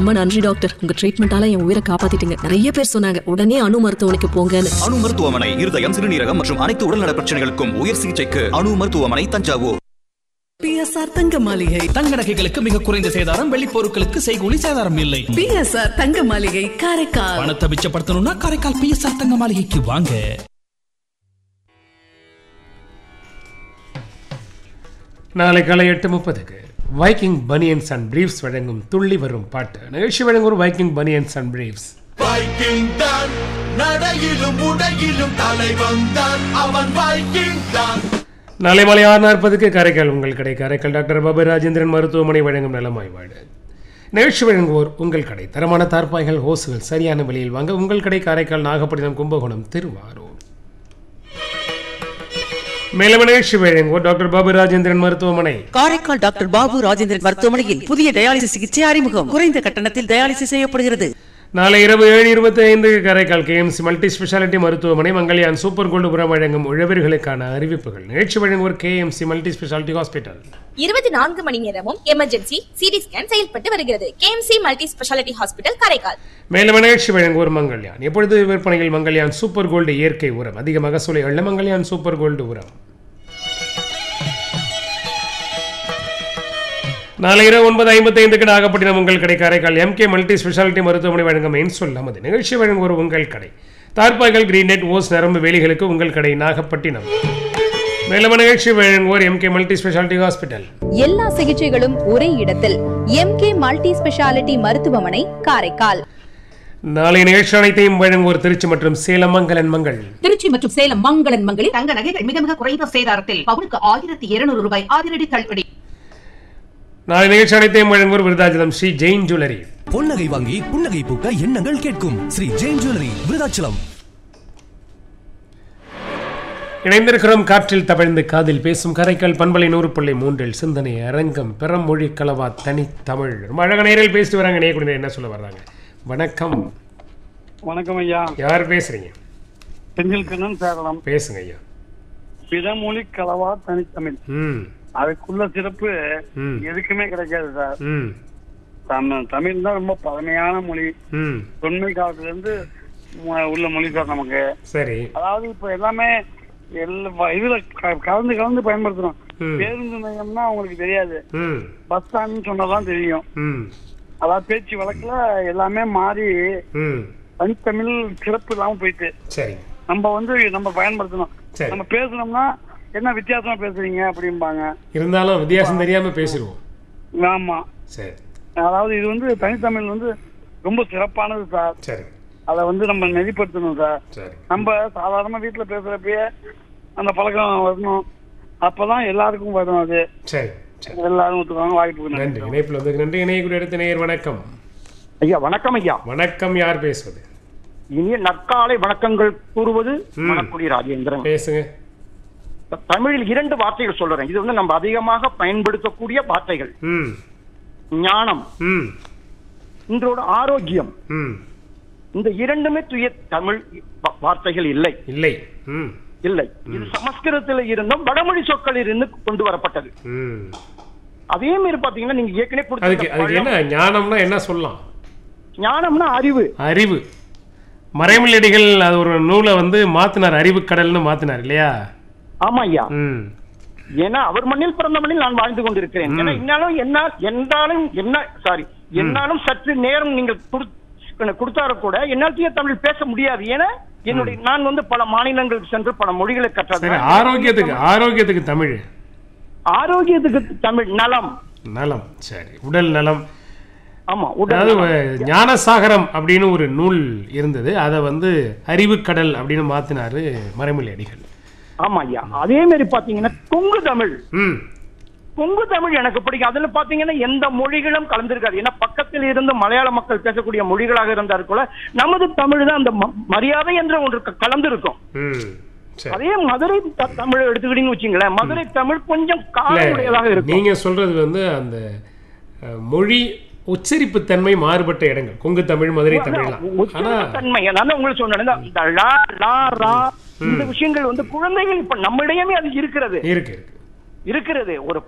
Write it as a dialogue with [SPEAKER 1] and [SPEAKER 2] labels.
[SPEAKER 1] ரொம்ப நன்றி டாக்டர் உங்க ட்ரீட்மெண்டால என் உயிரை காப்பாத்திட்டீங்க நிறைய பேர் சொன்னாங்க உடனே அணு மருத்துவமனைக்கு போங்கன்னு
[SPEAKER 2] அணு மருத்துவமனை இருதயம் சிறுநீரகம் மற்றும் அனைத்து உடல்நல பிரச்சனைகளுக்கும் உயர் சிகிச்சைக்கு அணு மருத்துவமனை தஞ்சாவூர்
[SPEAKER 3] பிஎஸ்ஆர் தங்க மாளிகை
[SPEAKER 4] தங்க நகைகளுக்கு மிக குறைந்த சேதாரம் வெள்ளி பொருட்களுக்கு செய்கூலி சேதாரம் இல்லை
[SPEAKER 3] பிஎஸ்ஆர் தங்க மாளிகை காரைக்கால்
[SPEAKER 4] பணத்தை மிச்சப்படுத்தணும்னா காரைக்கால் பிஎஸ்ஆர் தங்க மாளிகைக்கு வாங்க
[SPEAKER 5] நாளை காலை எட்டு முப்பதுக்கு வைக்கிங் பனியன்ஸ் அண்ட் பிரீஃப்ஸ் வழங்கும் துள்ளி வரும் பாட்டு நிகழ்ச்சி வழங்கும் Viking banians and briefs
[SPEAKER 6] Viking தான் நடையிலும் உடையிலும் தலைவன் தான் அவன் வைக்கிங் தான்
[SPEAKER 5] நாளை மாலை ஆறு நாற்பதுக்கு காரைக்கால் உங்கள் கடை காரைக்கால் டாக்டர் பாபு ராஜேந்திரன் மருத்துவமனை வழங்கும் நலமாய்வாடு நிகழ்ச்சி வழங்குவோர் உங்கள் கடை தரமான தார்ப்பாய்கள் ஹோசுகள் சரியான விலையில் வாங்க உங்கள் கடை காரைக்கால் நாகப்பட்டினம் கும்பகோணம் திருவாரூர் மேலும் நிகழ்ச்சி வழங்குவோர் டாக்டர் பாபு ராஜேந்திரன் மருத்துவமனை
[SPEAKER 7] காரைக்கால் டாக்டர் பாபு ராஜேந்திரன் மருத்துவமனையில் புதிய டயாலிசிஸ் சிகிச்சை அறிமுகம் குறைந்த கட்டணத்தில் டயாலிசிஸ் செய்யப்படுகிறது
[SPEAKER 5] நாளை இரவு ஏழு இருபத்தி ஐந்து காரைக்கால் கேஎம்சி மல்டி ஸ்பெஷாலிட்டி மருத்துவமனை மங்கள்யான் சூப்பர் கோல்டுபுரம் வழங்கும் உழவர்களுக்கான அறிவிப்புகள் நிகழ்ச்சி வழங்குவோர் கேஎம்சி மல்டி ஸ்பெஷாலிட்டி ஹாஸ்பிட்டல்
[SPEAKER 8] இருபத்தி நான்கு மணி நேரமும் எமர்ஜென்சி சிடி ஸ்கேன் செயல்பட்டு வருகிறது KMC multi speciality hospital Karaikal
[SPEAKER 5] மேலும் நிகழ்ச்சி வழங்குவோர் மங்கள்யான் எப்பொழுது விற்பனையில் மங்கள்யான் சூப்பர் கோல்டு இயற்கை உரம் அதிக மகசூலை அள்ள மங்கள்யான் சூப்பர் கோல்டு உரம் நாளை இரவு ஒன்பது ஐம்பத்தி ஐந்துக்கு நாகப்பட்டினம் உங்கள் கடை காரைக்கால் எம்கே மல்டி ஸ்பெஷாலிட்டி மருத்துவமனை வழங்கும் இன்சொல் நமது நிகழ்ச்சி வழங்குவோர் உங்கள் கடை தார்பாய்கள் கிரீன் நெட் ஓஸ் நரம்பு வேலிகளுக்கு உங்கள் கடை நாகப்பட்டினம் மேலும் நிகழ்ச்சி வழங்குவோர் எம்கே மல்டி ஸ்பெஷாலிட்டி ஹாஸ்பிட்டல்
[SPEAKER 9] எல்லா சிகிச்சைகளும் ஒரே இடத்தில் எம்கே மல்டி ஸ்பெஷாலிட்டி மருத்துவமனை காரைக்கால்
[SPEAKER 5] நாளை நிகழ்ச்சி அனைத்தையும் வழங்குவோர் திருச்சி மற்றும் சேலம் மங்கலன் மங்கள்
[SPEAKER 10] திருச்சி மற்றும் சேலம் மங்களன் மங்களில் தங்க நகைகள் மிக மிக குறைந்த சேதாரத்தில் பவுனுக்கு ஆயிரத்தி இருநூறு ரூபாய் அதிரடி தள்ளுபடி
[SPEAKER 5] நாளை நிகழ்ச்சி அனைத்தையும் வழங்குவோர் விருதாச்சலம் ஸ்ரீ ஜெயின் ஜுவல்லரி
[SPEAKER 11] பொன்னகை வாங்கி புன்னகை பூக்க எண்ணங்கள் கேட்கும் ஸ்ரீ ஜெயின் ஜுவல்லரி விருதாச்சலம்
[SPEAKER 5] இணைந்திருக்கிறோம் காற்றில் தவழ்ந்து காதில் பேசும் கரைக்கால் பண்பலை நூறு புள்ளி மூன்றில் சிந்தனை அரங்கம் பிறமொழி கலவா தனித்தமிழ் ரொம்ப அழகான நேரில் பேசிட்டு வராங்க நேயக்குடி என்ன சொல்ல வர்றாங்க வணக்கம்
[SPEAKER 12] வணக்கம் ஐயா
[SPEAKER 5] யார் பேசுறீங்க
[SPEAKER 12] செந்தில் கண்ணன் சேரலாம்
[SPEAKER 5] பேசுங்க ஐயா
[SPEAKER 12] பிறமொழி கலவா தனித்தமிழ்
[SPEAKER 5] ம்
[SPEAKER 12] அதுக்குள்ள சிறப்பு
[SPEAKER 5] ம்.
[SPEAKER 12] எதுக்குமே கிடைக்காது சார்
[SPEAKER 5] ம்
[SPEAKER 12] தமிழ் தமிழ் தான் ரொம்ப பழமையான மொழி
[SPEAKER 5] ம்
[SPEAKER 12] தொன்மை காலத்துல இருந்து ம- உள்ள மொழி சார் நமக்கு
[SPEAKER 5] சரி
[SPEAKER 12] அதாவது இப்ப எல்லாமே எல்லா இதுல க- கலந்து கலந்து பயன்படுத்துறோம்
[SPEAKER 5] ம்.
[SPEAKER 12] பேருந்து நிலையம்னா அவங்களுக்கு தெரியாது
[SPEAKER 5] ம்
[SPEAKER 12] பஸ் ஸ்டாண்ட் சொன்னதான் தெரியும்
[SPEAKER 5] ம்
[SPEAKER 12] அதாவது பேச்சு வழக்குல எல்லாமே மாறி
[SPEAKER 5] ம்
[SPEAKER 12] தனித்தமிழ் சிறப்பு இல்லாம போயிட்டு
[SPEAKER 5] சரி
[SPEAKER 12] நம்ம வந்து நம்ம பயன்படுத்தணும்
[SPEAKER 5] சரி.
[SPEAKER 12] நம்ம பேசணும்னா என்ன வித்தியாசமா பேசுறீங்க அப்படிம்பாங்க
[SPEAKER 5] இருந்தாலும் வித்தியாசம் தெரியாம பேசிடுவோம்
[SPEAKER 12] ஆமா
[SPEAKER 5] சரி
[SPEAKER 12] அதாவது இது வந்து தனித்தமிழ் வந்து ரொம்ப சிறப்பானது சார்
[SPEAKER 5] சரி
[SPEAKER 12] அதை வந்து நம்ம நெறிப்படுத்தணும் சார்
[SPEAKER 5] சரி
[SPEAKER 12] நம்ம சாதாரண வீட்டுல பேசுறப்பயே அந்த பழக்கம் வரணும் அப்பதான் எல்லாருக்கும் வரும் அது
[SPEAKER 5] சரி சரி
[SPEAKER 12] எல்லாரும் ஒத்துக்குவாங்க வாய்ப்பு
[SPEAKER 5] நன்றி
[SPEAKER 12] நன்றி
[SPEAKER 5] இணைப்பில் வந்து நன்றி இணையக்குடி அடுத்த நேயர் வணக்கம்
[SPEAKER 13] ஐயா வணக்கம் ஐயா
[SPEAKER 5] வணக்கம் யார் பேசுவது
[SPEAKER 13] இனிய நற்காலை வணக்கங்கள் கூறுவது
[SPEAKER 5] ம்.
[SPEAKER 13] மணக்குடி ராஜேந்திரன்
[SPEAKER 5] பேசுங்க
[SPEAKER 13] தமிழில் இரண்டு வார்த்தைகள் சொல்றேன் இது வந்து நம்ம அதிகமாக பயன்படுத்தக்கூடிய வார்த்தைகள்
[SPEAKER 5] ம்
[SPEAKER 13] ஞானம்
[SPEAKER 5] ம்
[SPEAKER 13] இன்றோட ஆரோக்கியம்
[SPEAKER 5] ம்
[SPEAKER 13] இந்த இரண்டுமே தூய தமிழ் வா- வார்த்தைகள் இல்லை
[SPEAKER 5] இல்லை ம்
[SPEAKER 13] இல்லை இது சமஸ்கிருதத்தில் இருந்தும் வடமொழி சொற்களில் இருந்து கொண்டு வரப்பட்டது
[SPEAKER 5] ம்
[SPEAKER 13] அதே மாதிரி பாத்தீங்கன்னா நீங்க ஏற்கனவே
[SPEAKER 5] அதுக்கு
[SPEAKER 13] கொடுத்த
[SPEAKER 5] அதுக்கு என்ன ஞானம்னா என்ன சொல்லலாம்
[SPEAKER 13] ஞானம்னா அறிவு
[SPEAKER 5] அறிவு மறைமொழியடிகள் அது ஒரு நூலை வந்து மாத்தினார் அறிவு கடல்னு மாத்தினார் இல்லையா
[SPEAKER 13] ஆமா ஐயா
[SPEAKER 5] ம்
[SPEAKER 13] ஏன்னா அவர் மண்ணில் பிறந்த மண்ணில் நான் வாழ்ந்து கொண்டிருக்கிறேன்
[SPEAKER 5] ம்.
[SPEAKER 13] ஏன்னா இன்னாலும் என்ன என்றாலும் என்ன சாரி என்னாலும் சற்று நேரம் நீங்கள் குடு- கொடுத்தாரு கூட என்னால் தூய தமிழ் பேச முடியாது ஏன்னா என்னுடைய நான் வந்து பல மாநிலங்களுக்கு சென்று பல மொழிகளை
[SPEAKER 5] சரி
[SPEAKER 13] கற்றது
[SPEAKER 5] ஆரோக்கியத்துக்கு ஆரோக்கியத்துக்கு தமிழ்
[SPEAKER 13] ஆரோக்கியத்துக்கு தமிழ் நலம்
[SPEAKER 5] நலம் சரி உடல் நலம்
[SPEAKER 13] ஆமா
[SPEAKER 5] அதாவது
[SPEAKER 13] உடல் நலம்.
[SPEAKER 5] வ- ஞானசாகரம் அப்படின்னு ஒரு நூல் இருந்தது அதை வந்து அறிவுக்கடல் அப்படின்னு மாத்தினாரு மறைமொழி அடிகள்
[SPEAKER 13] ஆமா ஐயா அதே மாதிரி பாத்தீங்கன்னா கொங்கு தமிழ்
[SPEAKER 5] ம்
[SPEAKER 13] கொங்கு தமிழ் எனக்கு பிடிக்கும் அதுல பாத்தீங்கன்னா எந்த மொழிகளும் கலந்திருக்காது ஏன்னா பக்கத்தில் இருந்து மலையாள மக்கள் பேசக்கூடிய மொழிகளாக இருந்தார் கூட நமது தமிழ் தான் அந்த ம- மரியாதை என்ற ஒன்று க- கலந்திருக்கும்
[SPEAKER 5] ம் சரி
[SPEAKER 13] அதே மதுரை த- தமிழ் எடுத்துக்கிட்டீங்கன்னு வச்சுங்களேன் மதுரை தமிழ் கொஞ்சம் காலமுடையதாக
[SPEAKER 5] இல்ல,
[SPEAKER 13] இருக்கும்
[SPEAKER 5] நீங்க சொல்றது வந்து அந்த அஹ், மொழி உச்சரிப்பு தன்மை மாறுபட்ட இடங்கள் கொங்கு தமிழ் மதுரை தமிழ்லாம் ஆனா
[SPEAKER 13] உச்சரிப்பு தன்மை நான் தான் உங்களுக்கு சொன்னேன் இந்த- இந்த லா, லா, ரா, இந்த விஷயங்கள் வந்து குழந்தைகள் இப்ப நம்மிடையுமே அது இருக்கிறது
[SPEAKER 5] இருக்கு இருக்கு
[SPEAKER 13] இருக்கிறது ஒரு